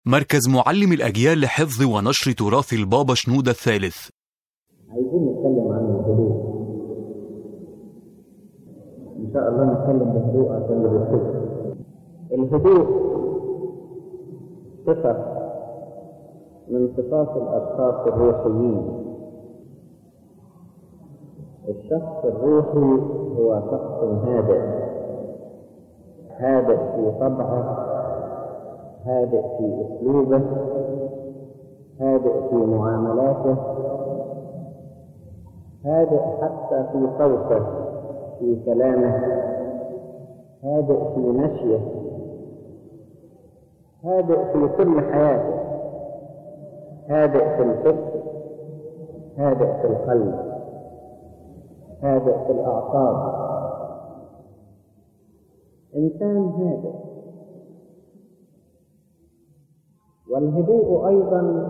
مركز معلم الأجيال لحفظ ونشر تراث البابا شنودة الثالث عايزين نتكلم عن الهدوء ان شاء الله نتكلم بهدوء عشان اللي بيتكلم الهدوء صفة من صفات الأشخاص الروحيين الشخص الروحي هو شخص هادئ هادئ في طبعه هادئ في أسلوبه هادئ في معاملاته هادئ حتى في صوته في كلامه هادئ في مشيه هادئ في كل حياته هادئ في الفكر هادئ في القلب هادئ في الأعصاب إنسان هادئ والهدوء أيضا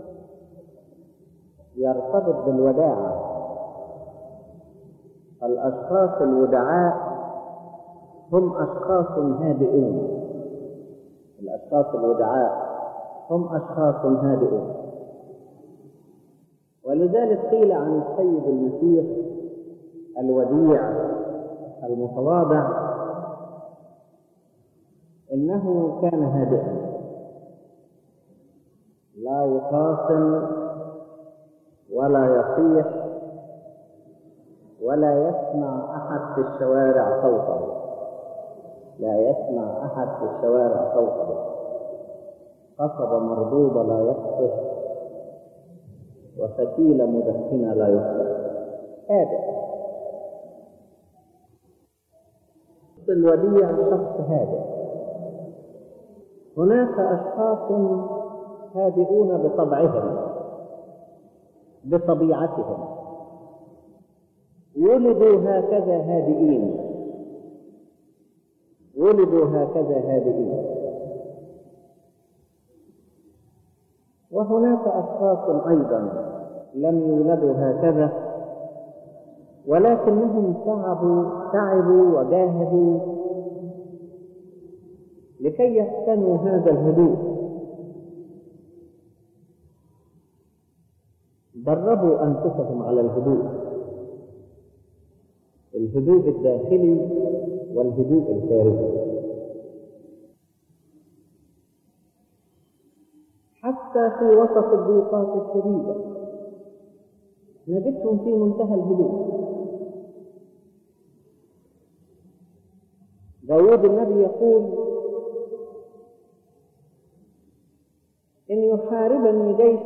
يرتبط بالوداعة الأشخاص الودعاء هم أشخاص هادئون الأشخاص الودعاء هم أشخاص هادئون ولذلك قيل عن السيد المسيح الوديع المتواضع إنه كان هادئا لا يخاصم ولا يصيح ولا يسمع أحد في الشوارع صوته لا يسمع أحد في الشوارع صوته قصب مردودة لا يقصف وفتيلة مدخنة لا يقصف هادئ الوديع شخص هادئ هناك أشخاص هادئون بطبعهم بطبيعتهم ولدوا هكذا هادئين ولدوا هكذا هادئين وهناك أشخاص أيضا لم يولدوا هكذا ولكنهم تعبوا تعبوا وجاهدوا لكي يحسنوا هذا الهدوء دربوا أنفسهم على الهدوء الهدوء الداخلي والهدوء الخارجي حتى في وسط الضيقات الشديدة نجدهم في منتهى الهدوء داود النبي يقول إن يحاربني جيش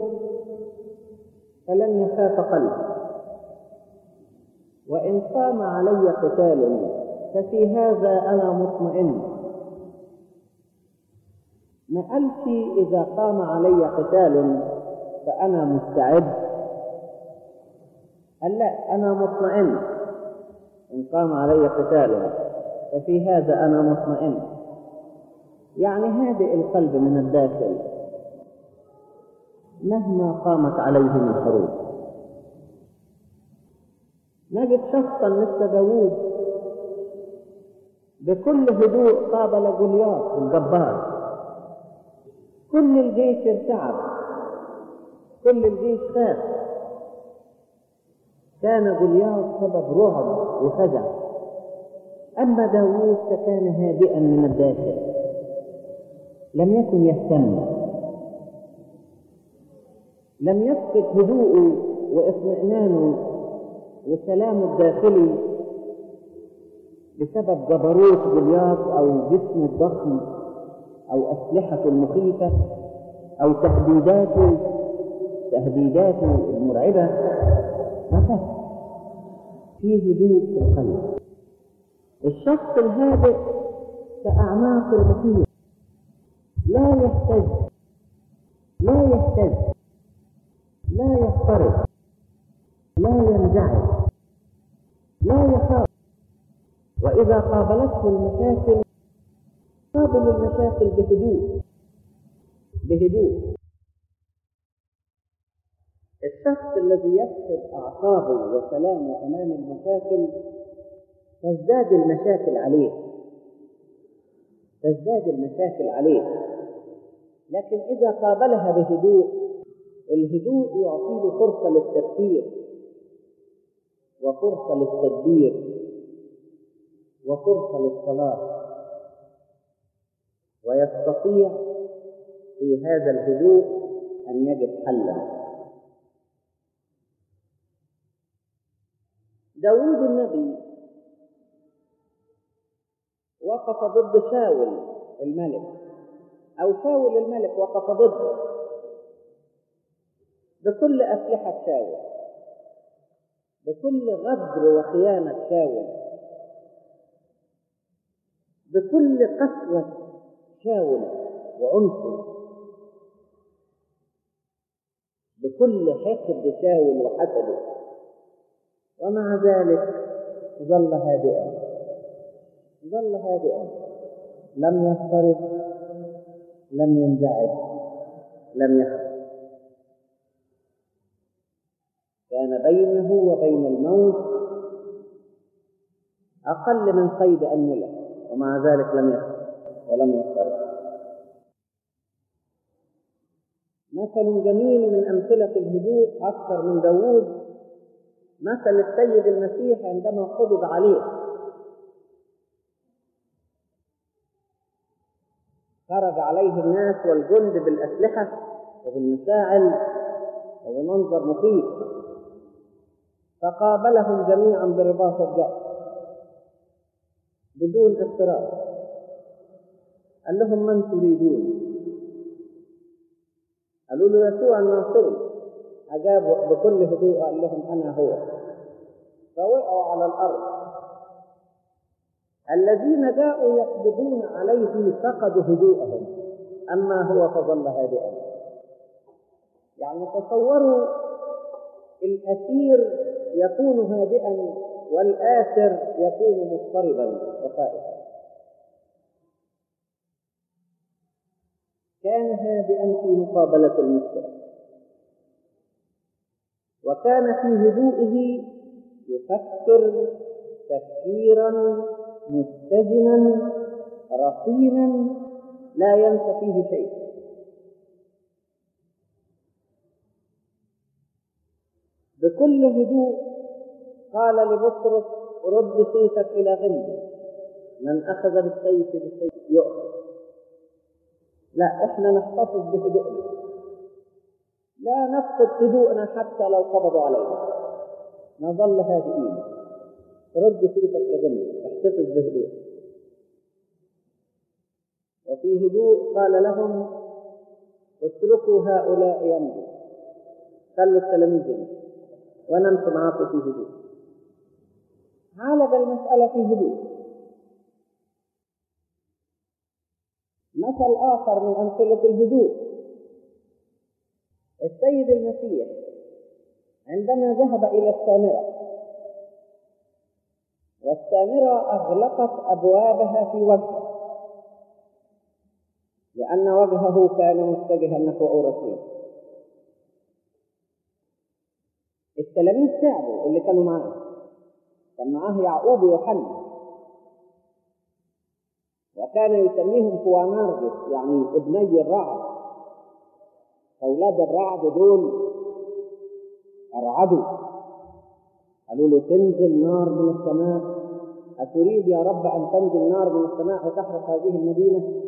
فلن يخاف قلبي وإن قام علي قتال ففي هذا أنا مطمئن ما قالش إذا قام علي قتال فأنا مستعد قال لا أنا مطمئن إن قام علي قتال ففي هذا أنا مطمئن يعني هادئ القلب من الداخل مهما قامت عليه الحروب نجد شخصا مثل داوود بكل هدوء قابل جولياط الجبار كل الجيش ارتعب كل الجيش خاف كان جولياط سبب رعب وفزع أما داوود فكان هادئا من الداخل لم يكن يهتم لم يفقد هدوءه واطمئنانه وسلامه الداخلي بسبب جبروت جولياط او جسمه الضخم او اسلحته المخيفه او تهديداته تهديداته المرعبه ما في هدوء في القلب الشخص الهادئ كأعماق المحيط لا يهتز لا يهتز لا يضطرب لا ينزعج لا يخاف وإذا قابلته المشاكل قابل المشاكل بهدوء بهدوء الشخص الذي يفقد أعصابه وسلامه أمام المشاكل تزداد المشاكل عليه تزداد المشاكل عليه لكن إذا قابلها بهدوء الهدوء يعطي له فرصة للتفكير وفرصة للتدبير وفرصة للصلاة ويستطيع في هذا الهدوء أن يجد حلا داود النبي وقف ضد شاول الملك أو شاول الملك وقف ضده بكل أسلحة شاول بكل غدر وخيانة شاول بكل قسوة شاول وعنفه بكل حقد شاول وحسده ومع ذلك ظل هادئا ظل هادئا لم يضطرب لم ينزعج لم يخف كان بينه وبين الموت أقل من قيد أنملة ومع ذلك لم يخف ولم يضطرب مثل جميل من أمثلة الهدوء أكثر من داوود مثل السيد المسيح عندما قبض عليه خرج عليه الناس والجند بالأسلحة وبالمشاعل وبمنظر مخيف فقابلهم جميعا برباط الجأش بدون اضطراب قال لهم من تريدون قالوا له يسوع الناصري أجابوا بكل هدوء قال لهم أنا هو فوقعوا على الأرض الذين جاءوا يقبضون عليه فقدوا هدوءهم أما هو فظل هادئا يعني تصوروا الأسير يكون هادئا والآسر يكون مضطربا وخائفا كان هادئا في مقابلة المشكلة وكان في هدوئه يفكر تفكيرا متزنا رصينا لا ينسى فيه شيء بكل هدوء قال لبطرس رد سيفك الى غمده من اخذ بالسيف بالسيف يؤخذ لا احنا نحتفظ بهدوءنا لا نفقد هدوءنا حتى لو قبضوا علينا نظل هادئين رد سيفك لغمده احتفظ بهدوء وفي هدوء قال لهم اتركوا هؤلاء يمضوا خلوا التلاميذ يمضوا وانا امشي معاكم في هدوء عالج المسألة في هدوء مثل آخر من أمثلة الهدوء السيد المسيح عندما ذهب إلى السامرة والسامرة أغلقت أبوابها في وجهه لأن وجهه كان متجها نحو أورشليم التلاميذ تعبوا اللي كانوا معاه كان معاه يعقوب ويوحنا وكان يسميهم كوانارجس يعني ابني الرعد أولاد الرعد دول أرعدوا قالوا له تنزل نار من السماء أتريد يا رب أن تنزل نار من السماء وتحرق هذه المدينة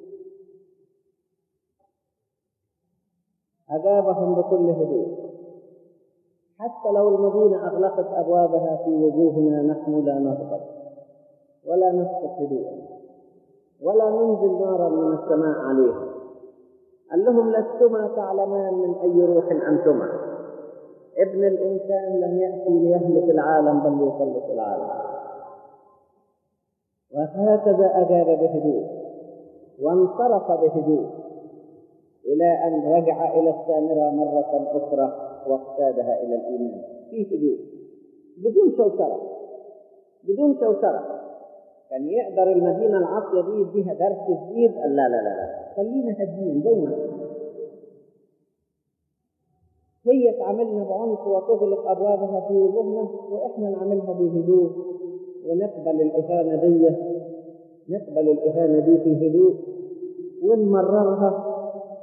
أجابهم بكل هدوء حتى لو المدينة أغلقت أبوابها في وجوهنا نحن لا نغضب ولا نسكت هدوءا ولا ننزل نارا من السماء عليهم قال لهم لستما تعلمان من أي روح أنتما ابن الإنسان لم يأتي ليهلك العالم بل ليخلص العالم وهكذا أجاب بهدوء وانصرف بهدوء إلى أن رجع إلى السامرة مرة أخرى واقتادها إلى الإيمان في هدوء بدون شوشرة بدون شوشرة كان يقدر المدينة العاصية دي يديها درس جديد قال لا لا لا لا خلينا هاديين دايما هي تعاملنا بعنف وتغلق أبوابها في وجوهنا وإحنا نعملها بهدوء ونقبل الإهانة دي نقبل الإهانة دي في هدوء ونمررها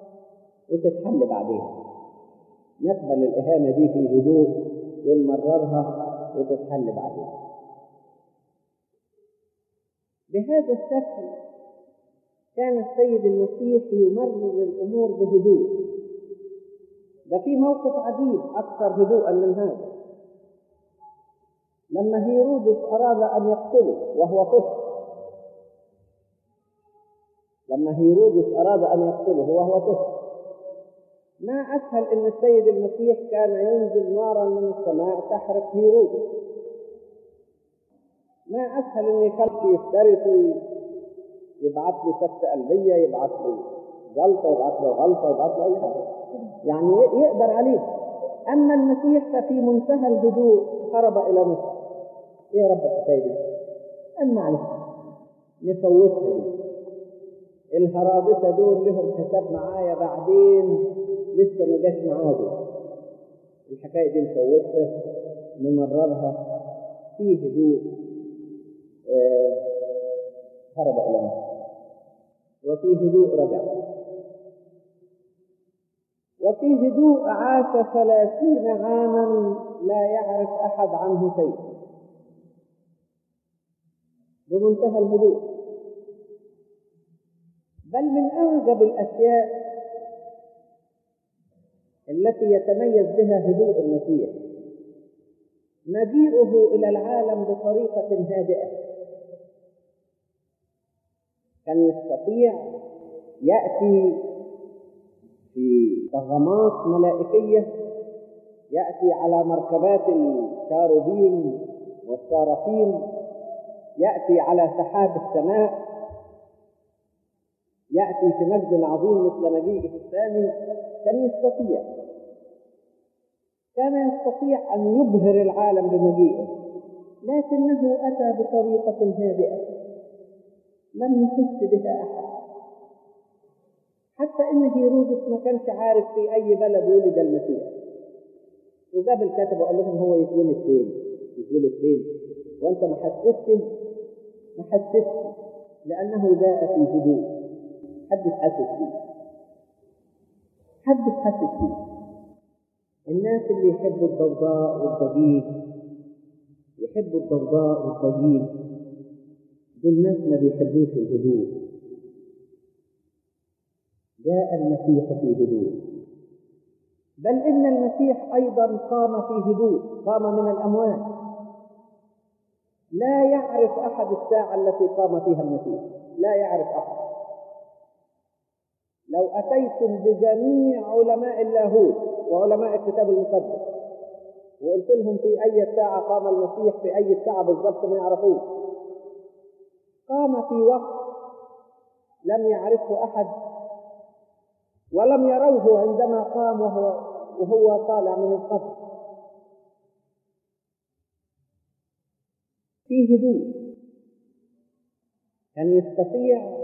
وتتحل بعدين نقبل الإهانة دي في هدوء ونمررها وتتحل بعدين بهذا الشكل كان السيد المسيح يمرر الأمور بهدوء ده في موقف عجيب أكثر هدوءا من هذا لما هيرودس أراد أن يقتله وهو طفل لما هيرودس أراد أن يقتله وهو طفل ما أسهل أن السيد المسيح كان ينزل نارا من السماء تحرق هيرودس ما أسهل أن يخلي يفترس يبعث له سكتة قلبية يبعث له جلطة يبعث له غلطة يبعث له أي حاجة يعني يقدر عليه أما المسيح ففي منتهى الهدوء هرب إلى مصر إيه يا رب الحكاية دي؟ قال معلش نفوتها دي الهرادسة دول لهم حساب معايا بعدين لسه ما جاش معاهم الحكاية دي نفوتها نمررها في هدوء آه هرب إلى مصر وفي هدوء رجع وفي هدوء عاش ثلاثين عاما لا يعرف أحد عنه شيء بمنتهى الهدوء بل من أعجب الأشياء التي يتميز بها هدوء المسيح مجيئه إلى العالم بطريقة هادئة كان يستطيع يأتي في طغمات ملائكية يأتي على مركبات الشاروبين والصارفين يأتي على سحاب السماء يأتي في مجد عظيم مثل مجيئه الثاني كان يستطيع كان يستطيع أن يبهر العالم بمجيئه لكنه أتى بطريقة هادئة لم يحس بها أحد حتى إن هيرودس ما كانش عارف في أي بلد ولد المسيح وجاب الكاتب وقال لهم هو يتولد فين يتولد فين وأنت ما حسستش ما حسستش لأنه جاء في هدوء حدش حاسس فيه حدش حاسس فيه الناس اللي يحبوا الضوضاء والضجيج يحبوا الضوضاء والضجيج دول ناس ما بيحبوش الهدوء جاء المسيح في هدوء بل إن المسيح أيضا قام في هدوء قام من الأموات لا يعرف أحد الساعة التي قام فيها المسيح لا يعرف أحد لو أتيتم بجميع علماء اللاهوت وعلماء الكتاب المقدس وقلت لهم في أي ساعة قام المسيح في أي ساعة بالضبط ما يعرفوش قام في وقت لم يعرفه أحد ولم يروه عندما قام وهو وهو طالع من القبر في هدوء كان يستطيع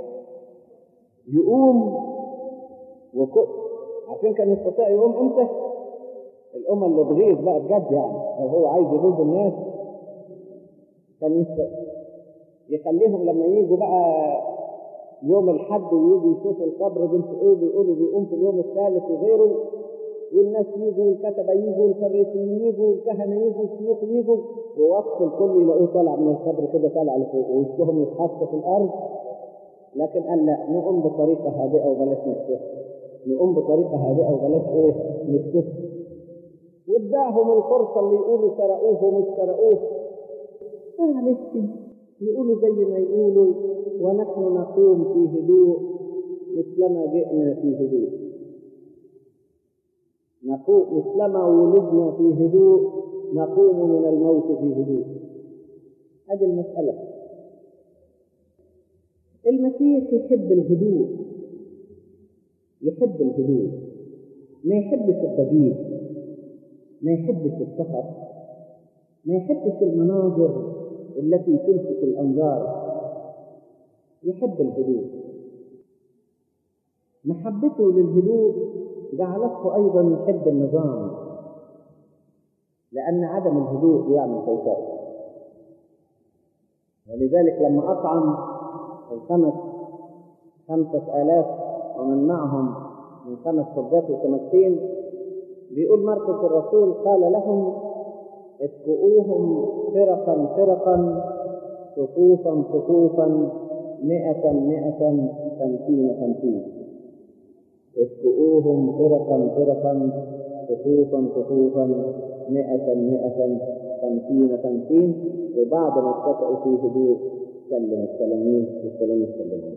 يقوم وكل عارفين كان يستطيع يقوم امتى؟ الأمة اللي تغيظ بقى بجد يعني لو هو عايز يغيظ الناس كان يستطيع يخليهم لما يجوا بقى يوم الحد ويجوا يشوفوا القبر بنت ايه بيقولوا بيقوم في اليوم الثالث وغيره والناس يجوا والكتبة يجوا والفريسيين يجوا والكهنة يجوا والشيوخ يجوا ووصف الكل يلاقوه طالع من القبر كده طالع لفوق ووشهم يتحط في الأرض لكن قال لا نقوم بطريقة هادئة وبلاش نكتف نقوم بطريقة هادئة وبلاش ايه نكتف واداهم الفرصة اللي يقولوا سرقوه ومش سرقوه معلش يقولوا زي ما يقولوا ونحن نقوم في هدوء مثلما جئنا في هدوء نقوم مثلما ولدنا في هدوء نقوم من الموت في هدوء هذه المسألة المسيح يحب الهدوء يحب الهدوء ما يحبش الضجيج ما يحبش السفر ما يحبش المناظر التي تلفت الأنظار يحب الهدوء محبته للهدوء جعلته أيضا يحب النظام لأن عدم الهدوء بيعمل فوضى ولذلك لما أطعم الخمس خمسة آلاف ومن معهم من خمس فردات وسمكتين بيقول مرقس الرسول قال لهم اسكؤوهم فرقا فرقا صفوفا صفوفا مئة مئة خمسين خمسين اسكؤوهم فرقا فرقا صفوفا صفوفا مئة مئة خمسين خمسين وبعد ما اتفقوا في هدوء سلم التلاميذ والتلاميذ سلموا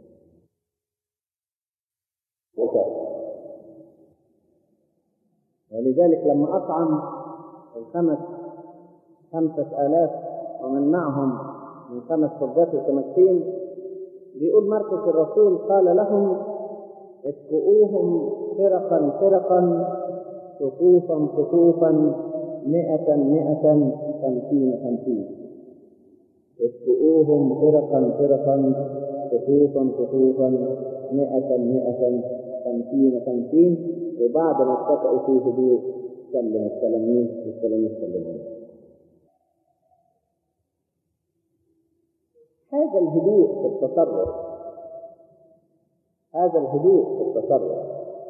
ولذلك لما أطعم الخمس خمسة آلاف ومن معهم من خمس فردات وسمكتين بيقول مرقس الرسول قال لهم اسكؤوهم فرقا فرقا صفوفا صفوفا مئة مئة خمسين خمسين اسكؤوهم فرقا فرقا صفوفا صفوفا مئة مئة خمسين خمسين وبعد ما اتفقوا في هدوء سلم التلاميذ والتلاميذ سلموا هذا الهدوء في التصرف هذا الهدوء في التصرف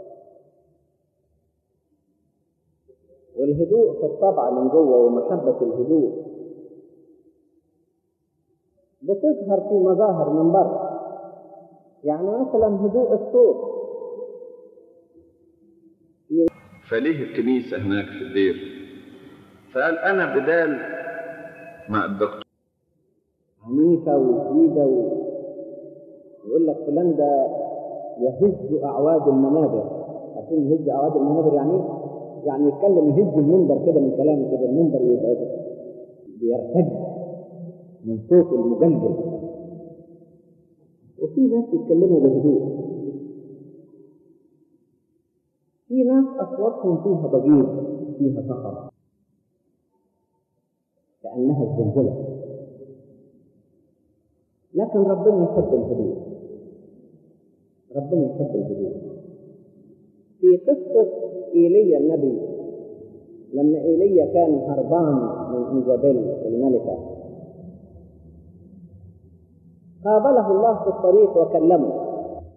والهدوء في الطبع من جوه ومحبة الهدوء بتظهر في مظاهر من بره يعني مثلا هدوء الصوت فليه الكنيسة هناك في الدير فقال أنا بدال مع الدكتور عنيفة وشديدة و... يقول لك فلان ده يهز أعواد المنابر عارفين يهز أعواد المنابر يعني إيه؟ يعني يتكلم يهز المنبر كده من كلامه كده المنبر يبقى بيرتج من صوت المجلجل وفي ناس يتكلموا بهدوء في ناس أصواتهم فيها ضجيج فيها صخر كأنها الزلزلة لكن ربنا يحب الهدوء ربنا يحب الهدوء في قصة إيليا النبي لما إيليا كان هربان من إيزابيل الملكة قابله الله في الطريق وكلمه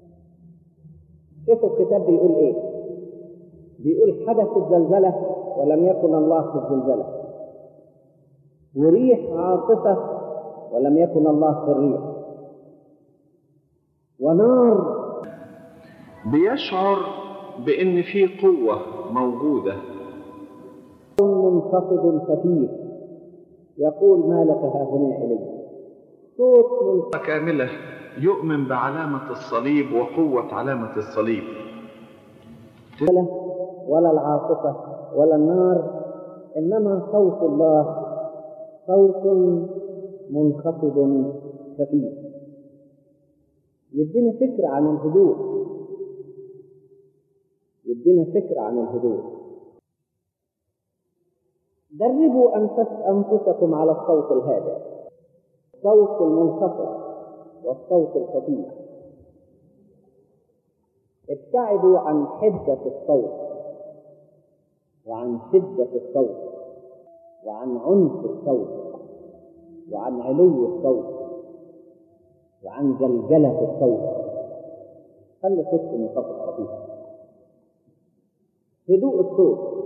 شوفوا الكتاب بيقول ايه بيقول حدثت زلزلة ولم يكن الله في الزلزلة وريح عاصفة ولم يكن الله في الريح ونار بيشعر بأن في قوة موجودة منخفض خفيف يقول ما لك هاهنا إلي صوت منخفض كاملة يؤمن بعلامة الصليب وقوة علامة الصليب ولا العاصفة ولا النار إنما صوت الله صوت منخفض خفيف يدينا فكرة عن الهدوء يدينا فكرة عن الهدوء دربوا أنفس أنفسكم على الصوت الهادئ الصوت المنخفض والصوت الخفيف ابتعدوا عن حدة الصوت وعن شدة الصوت وعن عنف الصوت وعن علو الصوت وعن جلجلة الصوت خلي صوتكم منخفض خفيف هدوء الصوت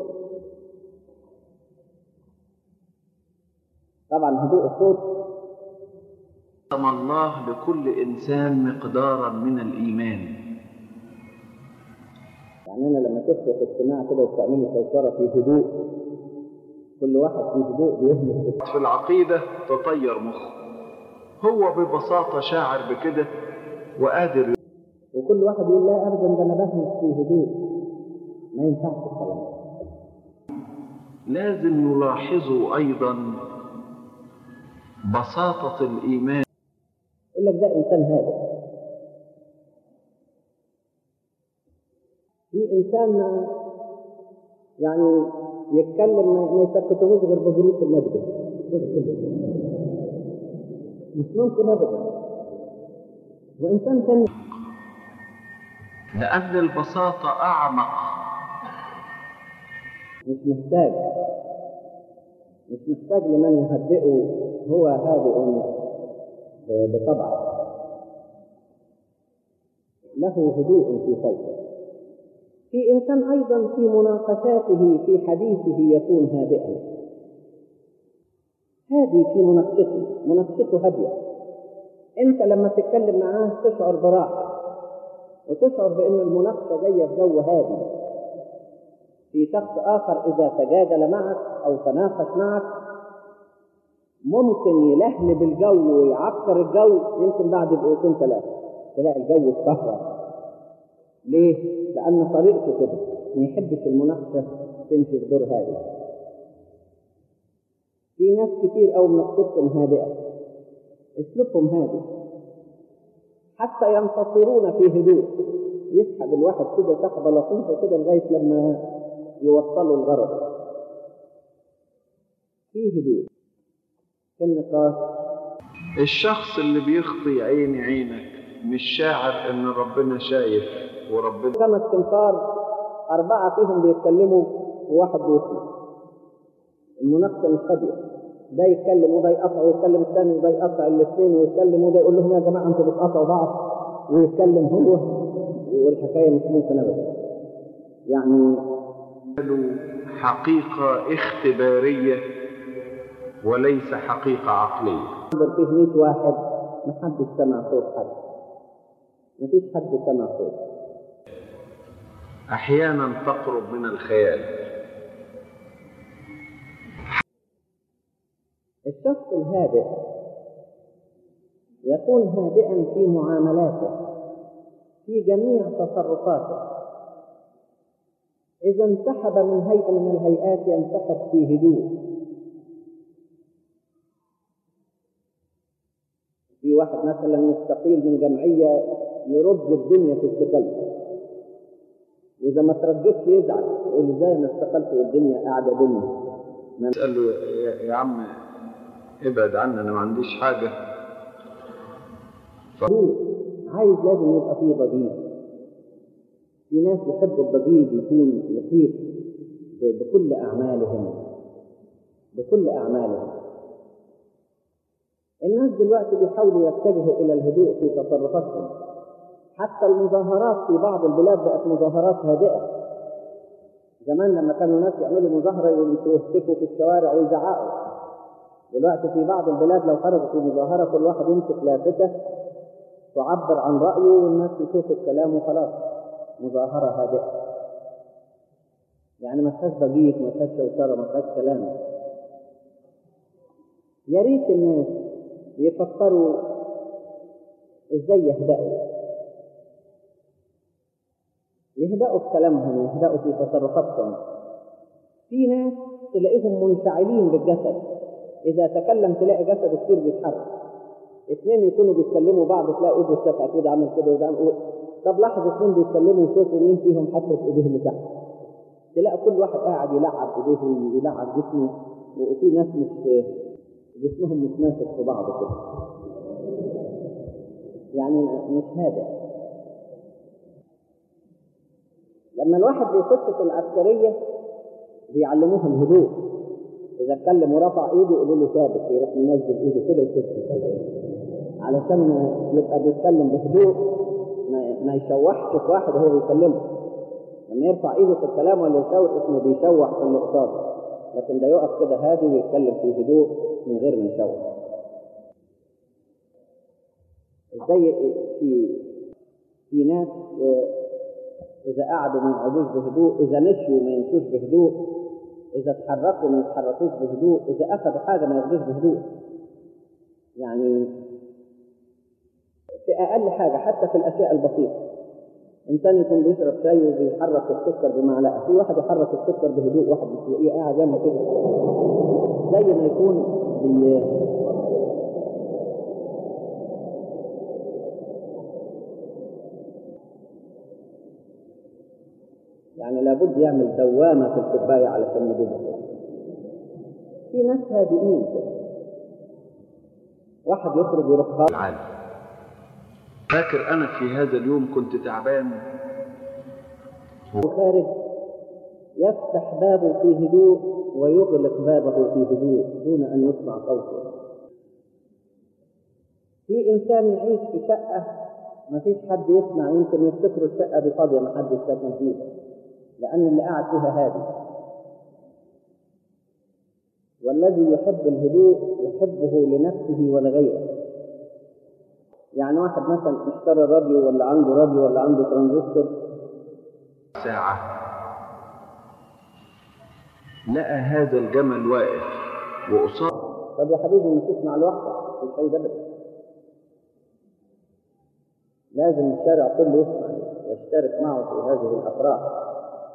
طبعا هدوء الصوت قسم الله لكل إنسان مقدارا من الإيمان يعني انا لما تدخل في اجتماع كده وبتعملوا شوشره في هدوء كل واحد في هدوء بيهمس في العقيدة تطير مخه هو ببساطة شاعر بكده وقادر وكل واحد يقول لا ابدا ده انا بهمس في هدوء ما ينفعش الكلام ده لازم يلاحظوا أيضا بساطة الإيمان يقول لك ده انسان هادئ في انسان يعني يتكلم ما ما يسكتهوش غير بظروف المجد مش ممكن ابدا وانسان ثاني لأن البساطة أعمق مش محتاج مش محتاج لمن يهدئه هو هادئ بطبعه له هدوء في صوته في إنسان أيضا في مناقشاته في حديثه يكون هادئا هادي في مناقشته مناقشته هادية أنت لما تتكلم معاه تشعر براحة وتشعر بأن المناقشة جاية في جو هادي في شخص آخر إذا تجادل معك أو تناقش معك ممكن يلهلب الجو ويعكر الجو يمكن بعد دقيقتين ثلاثة تلاقي الجو اتكهرب ليه؟ لأن طريقته كده ما يحبش المناقشة تمشي في دور هادي في ناس كتير أوي مناقشتهم هادئة اسلوبهم هادي حتى ينتصرون في هدوء يسحب الواحد كده سحبة لطيفة كده لغاية لما يوصلوا الغرض في هدوء في النقاش الشخص اللي بيخطي عيني عينك مش شاعر ان ربنا شايف وربنا خمس تنفار أربعة فيهم بيتكلموا وواحد بيسمع المناقشة مش هادية ده يتكلم وده يقطع ويتكلم الثاني وده يقطع الاثنين ويتكلم وده يقول لهم يا جماعة انتوا بتقطعوا بعض ويتكلم هو والحكاية مش ممكن أبدا يعني حقيقة اختبارية وليس حقيقة عقلية ينظر فيه 100 واحد ما حدش سمع صوت حد ما فيش حد سمع صوت أحيانا تقرب من الخيال الشخص الهادئ يكون هادئا في معاملاته في جميع تصرفاته إذا انسحب من هيئة من الهيئات ينسحب في هدوء في واحد مثلا يستقيل من جمعية يرد الدنيا في استقالته وإذا ما ترجتش يزعل يقول إزاي أنا استقلت والدنيا قاعدة دنيا قال له يا, يا عم ابعد عني أنا ما عنديش حاجة ف... عايز لازم يبقى فيه ضجيج في ناس يحبوا الضجيج يكون يحيط بكل أعمالهم بكل أعمالهم الناس دلوقتي بيحاولوا يتجهوا إلى الهدوء في تصرفاتهم حتى المظاهرات في بعض البلاد بقت مظاهرات هادئة زمان لما كانوا الناس يعملوا مظاهرة يهتفوا في الشوارع ويزعقوا دلوقتي في بعض البلاد لو خرجوا في مظاهرة كل واحد يمسك لافتة تعبر عن رأيه والناس يشوفوا الكلام وخلاص مظاهرة هادئة يعني ما فيهاش ضجيج ما فيهاش شوشرة ما فيهاش كلام يا ريت الناس يفكروا ازاي يهدأوا يهدأوا في كلامهم يهدأوا في تصرفاتهم في ناس تلاقيهم منفعلين بالجسد إذا تكلم تلاقي جسده كتير بيتحرك اثنين يكونوا بيتكلموا بعض تلاقي ايده ارتفعت وده عامل كده وده عامل طب لاحظ اثنين بيتكلموا وشوفوا مين فيهم حطت ايديه اللي تحت تلاقي كل واحد قاعد يلعب ايديه ويلعب جسمه وفي ناس مش جسمهم مش ماسك في بعض كده يعني مش هادئ لما الواحد بيخش في العسكريه بيعلموه الهدوء اذا اتكلم ورفع ايده يقولوا له ثابت يروح منزل ايده كده يثبت كده علشان يبقى بيتكلم بهدوء ما, ما يشوحش في واحد وهو بيكلمه لما يرفع ايده في الكلام ولا يشاور اسمه بيشوح في اللي قصاده لكن ده يقف كده هادي ويتكلم في هدوء من غير ما يشوح ازاي في في ناس اذا قعدوا ما يقعدوش بهدوء اذا مشوا ما يمشوش بهدوء اذا اتحركوا ما يتحركوش بهدوء اذا اخذوا حاجه ما ياخدوش بهدوء يعني في اقل حاجه حتى في الاشياء البسيطه انسان يكون بيشرب شاي وبيحرك السكر بمعلقه في واحد يحرك السكر بهدوء واحد تلاقيه قاعد يعمل كده زي ما يكون بي يعني لابد يعمل دوامة في الكوباية علشان يدوبها في ناس هادئين كده واحد يخرج يروح خالص العالم فاكر أنا في هذا اليوم كنت تعبان وخارج يفتح بابه في هدوء ويغلق بابه في هدوء دون أن يسمع صوته في إنسان يعيش في شقة ما فيش حد يسمع يمكن يفتكروا الشقة دي فاضية ما حدش ساكن فيها لأن اللي قاعد فيها هادي والذي يحب الهدوء يحبه لنفسه ولغيره يعني واحد مثلا اشترى راديو ولا عنده راديو ولا عنده ترانزستور ساعة لقى هذا الجمل واقف وقصاد طب يا حبيبي ما تسمع لوحدك مش فايدة ابدا لازم الشارع كله يسمع ويشترك معه في هذه الافراح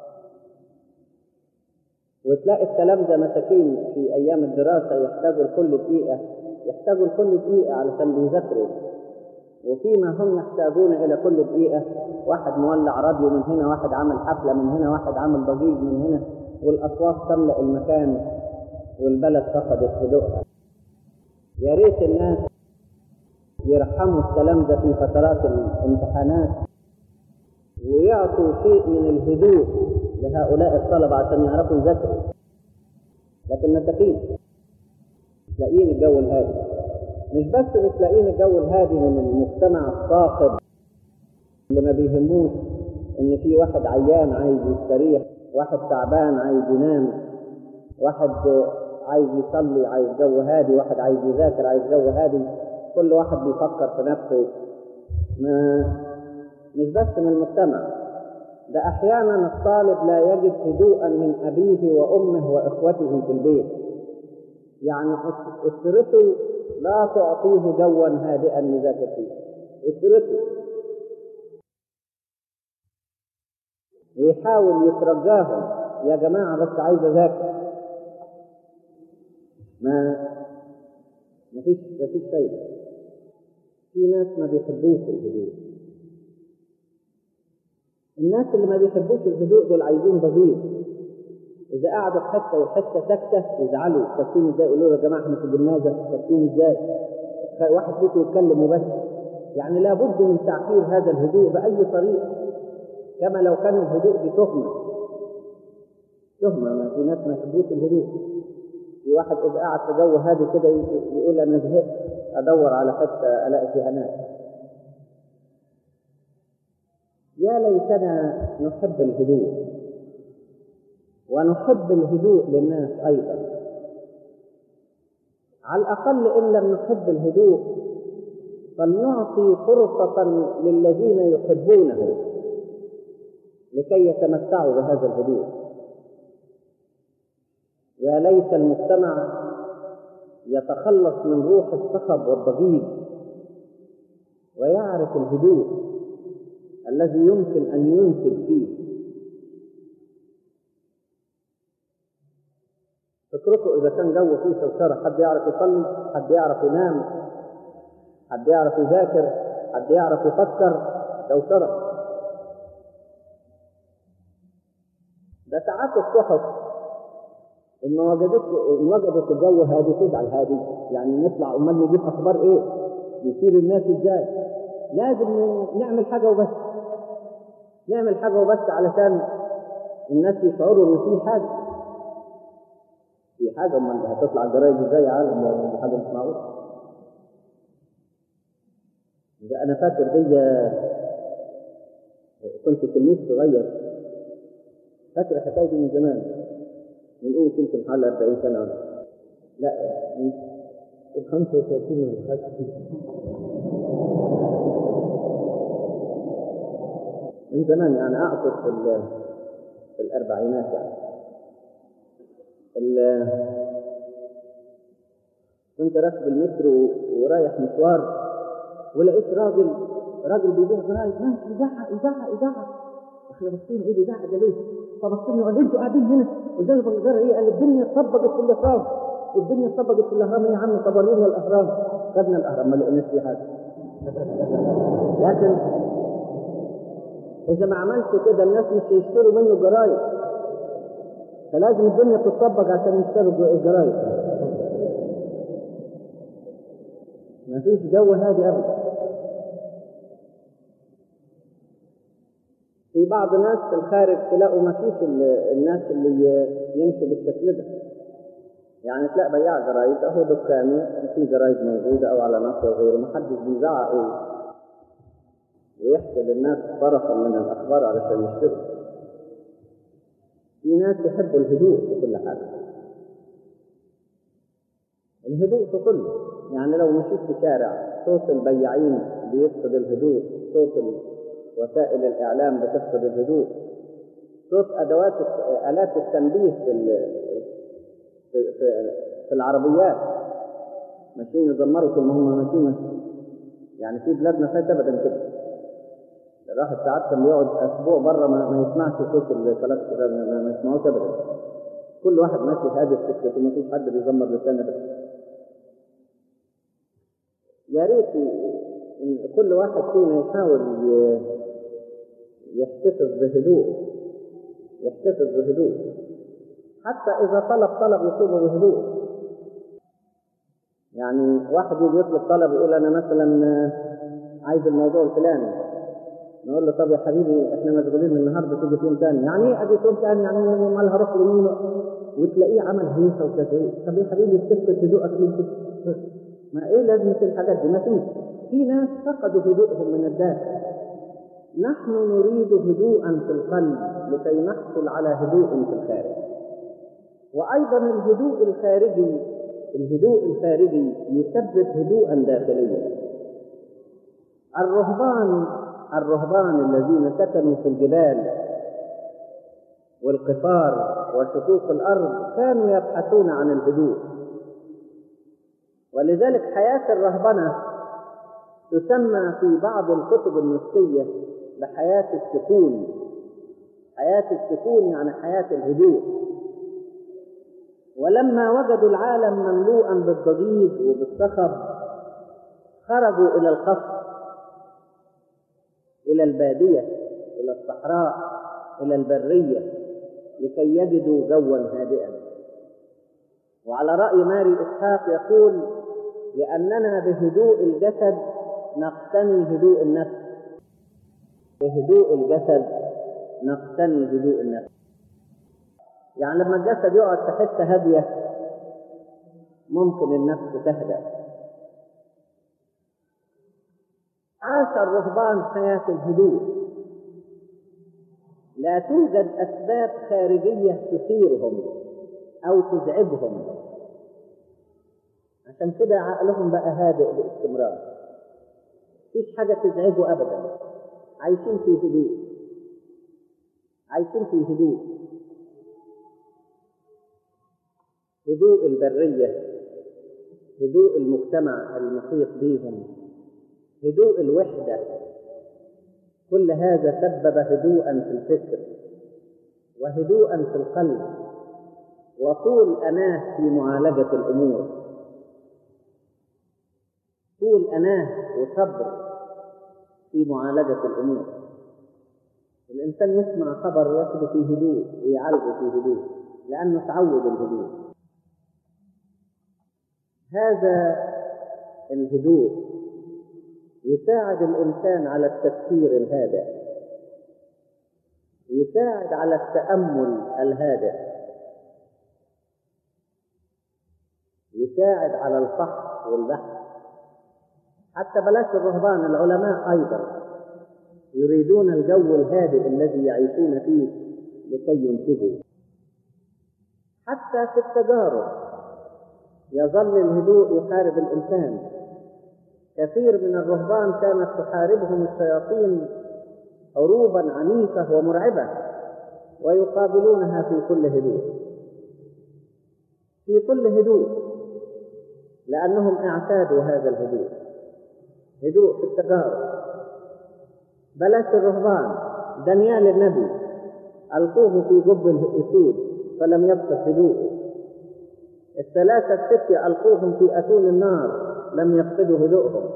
وتلاقي الكلام ده مساكين في ايام الدراسه يحتاجوا لكل دقيقه يحتاجوا لكل دقيقه علشان بيذاكروا وفيما هم يحتاجون الى كل دقيقه واحد مولع راديو من هنا واحد عامل حفله من هنا واحد عامل ضجيج من هنا والاصوات تملا المكان والبلد فقدت هدوءها يا ريت الناس يرحموا الكلام ده في فترات الامتحانات ويعطوا شيء من الهدوء لهؤلاء الطلبة عشان يعرفوا يذاكروا لكن مساكين مش لاقيين الجو الهادي مش بس مش لاقيين الجو الهادي من المجتمع الصاخب اللي ما بيهموش ان في واحد عيان عايز يستريح واحد تعبان عايز ينام واحد عايز يصلي عايز جو هادي واحد عايز يذاكر عايز جو هادي كل واحد بيفكر في نفسه ما مش بس من المجتمع ده احيانا الطالب لا يجد هدوءا من ابيه وامه واخوته في البيت يعني اسرته لا تعطيه جوا هادئا يذاكر فيه اسرته ويحاول يترجاهم يا جماعه بس عايز اذاكر ما مفيش مفيش فايده في ناس ما بيحبوش الهدوء الناس اللي ما بيحبوش الهدوء دول عايزين ضجيج اذا قعدوا في حته والحته ساكته يزعلوا ساكتين ازاي يقولوا يا جماعه احنا في الجنازه ساكتين ازاي واحد فيكم يتكلم وبس يعني لابد من تعبير هذا الهدوء باي طريقه كما لو كان الهدوء دي تهمه تهمه ما في ناس ما يحبوش الهدوء في واحد اذا قعد في جو هادي كده يقول انا زهقت ادور على حته الاقي فيها ناس يا ليتنا نحب الهدوء ونحب الهدوء للناس ايضا على الاقل ان لم نحب الهدوء فلنعطي فرصه للذين يحبونه لكي يتمتعوا بهذا الهدوء يا ليت المجتمع يتخلص من روح الصخب والضجيج ويعرف الهدوء الذي يمكن ان ينتج فيه فكركم اذا كان جو فيه شوشره حد يعرف يصلي حد يعرف ينام حد يعرف يذاكر حد يعرف يفكر شوشره ده ساعات الصحف ان ما وجدتش ان وجدت الجو هادي تزعل هادي يعني نطلع امال نجيب اخبار ايه يصير الناس ازاي لازم نعمل حاجه وبس نعمل حاجه وبس علشان الناس يشعروا ان في حاجه في حاجه امال هتطلع الجرايد ازاي يا عالم ده حاجه مش معقوله ده انا فاكر دي كنت تلميذ صغير فاكر الحكايه دي من زمان من ايه يمكن حوالي 40 سنه ولا لا من 35 ولا حاجه من زمان يعني اقصد في في الاربعينات يعني كنت راكب المترو ورايح مشوار ولقيت راجل راجل بيبيع جرايد ماشي يزعق يزعق يزعق احنا باصين ايه بيزعق ده ليه؟ فبصينا وقال انتوا قاعدين هنا قدام الجزيره ايه؟ قال الدنيا اتطبقت في الاهرام الدنيا اتطبقت في الاهرام ايه يا عم طب ورينا الاهرام خدنا الاهرام ما لقيناش فيه حاجه لكن اذا ما عملش كده الناس مش هيشتروا منه جرايد فلازم الدنيا تتطبق عشان يشتروا الجرايد مفيش جو هادي ابدا في بعض الناس في الخارج تلاقوا ما فيش الناس اللي يمشوا بالشكل ده يعني تلاقي بياع جرايد اهو دكانه في جرايد موجوده او على نصر وغيره ما حدش بيزعق ويحكي للناس طرفا من الاخبار علشان يشتروا ناس يحبوا الهدوء في كل حاجة الهدوء في كله يعني لو مشيت في شارع صوت البياعين بيفقد الهدوء صوت وسائل الإعلام بتفقد الهدوء صوت أدوات آلات التنبيه في في, في, في العربيات ماشيين يزمروا طول ما هم ماشيين يعني في بلادنا فات ابدا كده الواحد ساعات كان بيقعد اسبوع بره ما, ما يسمعش صوت الكلاكس ده ما, ما يسمعوش ابدا كل واحد ماشي هادي في سكته وما فيش حد بيزمر لسانه ابدا يا ريت إن كل واحد فينا يحاول يحتفظ بهدوء يحتفظ بهدوء حتى إذا طلب طلب يطلبه بهدوء يعني واحد يجي يطلب طلب يقول أنا مثلا عايز الموضوع الفلاني نقول له طب يا حبيبي احنا مشغولين النهارده تيجي يوم ثاني يعني ايه اجي يوم ثاني يعني امال هروح لمين وتلاقيه عمل هيصه وتزعيق طب يا حبيبي تفقد هدوءك ليه كده ما ايه لازمه الحاجات دي ما فيش في ناس فقدوا هدوءهم من الداخل نحن نريد هدوءا في القلب لكي نحصل على هدوء في الخارج وايضا الهدوء الخارجي الهدوء الخارجي يسبب هدوءا داخليا الرهبان الرهبان الذين سكنوا في الجبال والقفار وشقوق الارض كانوا يبحثون عن الهدوء ولذلك حياه الرهبنه تسمى في بعض الكتب النفسيه بحياه السكون حياه السكون يعني حياه الهدوء ولما وجدوا العالم مملوءا بالضجيج وبالصخب خرجوا الى القصر الى الباديه الى الصحراء الى البريه لكي يجدوا جوا هادئا وعلى راي ماري اسحاق يقول لاننا بهدوء الجسد نقتني هدوء النفس بهدوء الجسد نقتني هدوء النفس يعني لما الجسد يقعد في حته هاديه ممكن النفس تهدأ عاش الرهبان حياة الهدوء لا توجد أسباب خارجية تثيرهم أو تزعجهم عشان كده عقلهم بقى هادئ باستمرار مفيش حاجة تزعجه أبدا عايشين في هدوء عايشين في هدوء هدوء البرية هدوء المجتمع المحيط بهم هدوء الوحدة كل هذا سبب هدوءا في الفكر وهدوءا في القلب وطول أناه في معالجة الأمور طول أناه وصبر في معالجة الأمور الإنسان يسمع خبر وياخده في هدوء ويعالجه في هدوء لأنه تعود الهدوء هذا الهدوء يساعد الإنسان على التفكير الهادئ يساعد على التأمل الهادئ يساعد على الفحص والبحث حتى بلاش الرهبان العلماء أيضا يريدون الجو الهادئ الذي يعيشون فيه لكي ينتجوا حتى في التجارب يظل الهدوء يحارب الإنسان كثير من الرهبان كانت تحاربهم الشياطين حروبا عنيفة ومرعبة ويقابلونها في كل هدوء في كل هدوء لأنهم اعتادوا هذا الهدوء هدوء في التجارب بلاش الرهبان دانيال النبي ألقوه في جب الأسود فلم يبق هدوء الثلاثة الفتية ألقوهم في أتون النار لم يفقدوا هدوءهم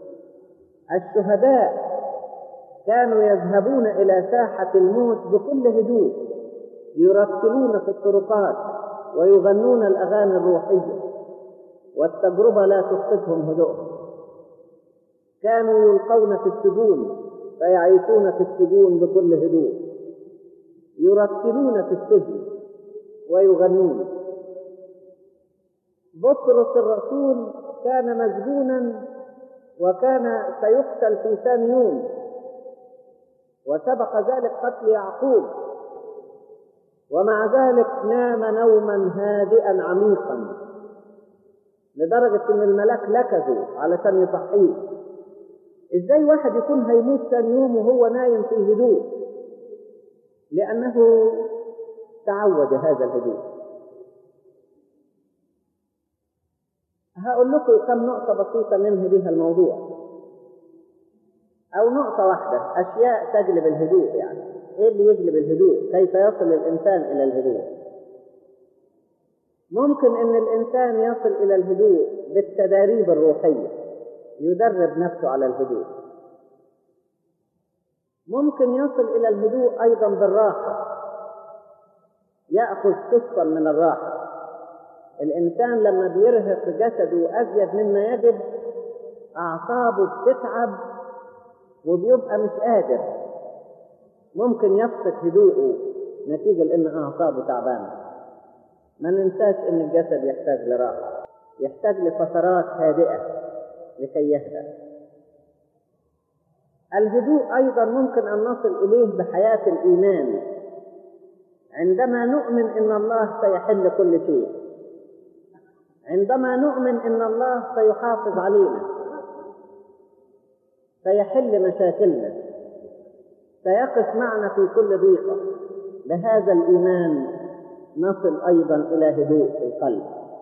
الشهداء كانوا يذهبون إلى ساحة الموت بكل هدوء يرتلون في الطرقات ويغنون الأغاني الروحية والتجربة لا تفقدهم هدوءهم كانوا يلقون في السجون فيعيشون في السجون بكل هدوء يرتلون في السجن ويغنون بطرس الرسول كان مسجونا وكان سيقتل في ثاني يوم وسبق ذلك قتل يعقوب ومع ذلك نام نوما هادئا عميقا لدرجة ان الملاك لكزوا علشان يصحيه ازاي واحد يكون هيموت ثاني يوم وهو نايم في هدوء لانه تعود هذا الهدوء هقول لكم كم نقطة بسيطة ننهي بها الموضوع أو نقطة واحدة أشياء تجلب الهدوء يعني إيه اللي يجلب الهدوء؟ كيف يصل الإنسان إلى الهدوء؟ ممكن إن الإنسان يصل إلى الهدوء بالتداريب الروحية يدرب نفسه على الهدوء ممكن يصل إلى الهدوء أيضا بالراحة يأخذ قسطا من الراحة الإنسان لما بيرهق جسده أزيد مما يجب أعصابه بتتعب وبيبقى مش قادر ممكن يفقد هدوءه نتيجة لأن أعصابه تعبانة ما ننساش إن الجسد يحتاج لراحة يحتاج لفترات هادئة لكي يهدأ الهدوء أيضا ممكن أن نصل إليه بحياة الإيمان عندما نؤمن إن الله سيحل كل شيء عندما نؤمن ان الله سيحافظ علينا سيحل مشاكلنا سيقف معنا في كل ضيقه بهذا الايمان نصل ايضا الى هدوء في القلب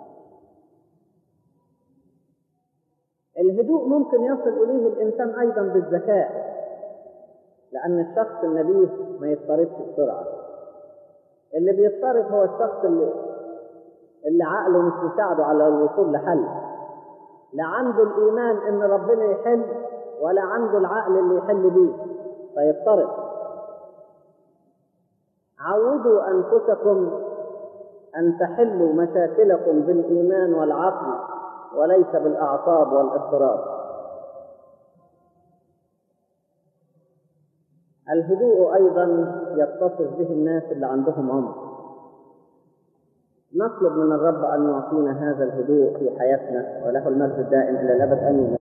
الهدوء ممكن يصل اليه الانسان ايضا بالذكاء لان الشخص النبيه ما يضطربش بسرعه اللي بيضطرب هو الشخص اللي اللي عقله مش مساعده على الوصول لحل لا عنده الإيمان إن ربنا يحل ولا عنده العقل اللي يحل بيه فيضطرب عودوا أنفسكم أن تحلوا مشاكلكم بالإيمان والعقل وليس بالأعصاب والاضطراب الهدوء أيضا يتصف به الناس اللي عندهم عمر نطلب من الرب أن يعطينا هذا الهدوء في حياتنا وله المجد الدائم إلى الأبد آمين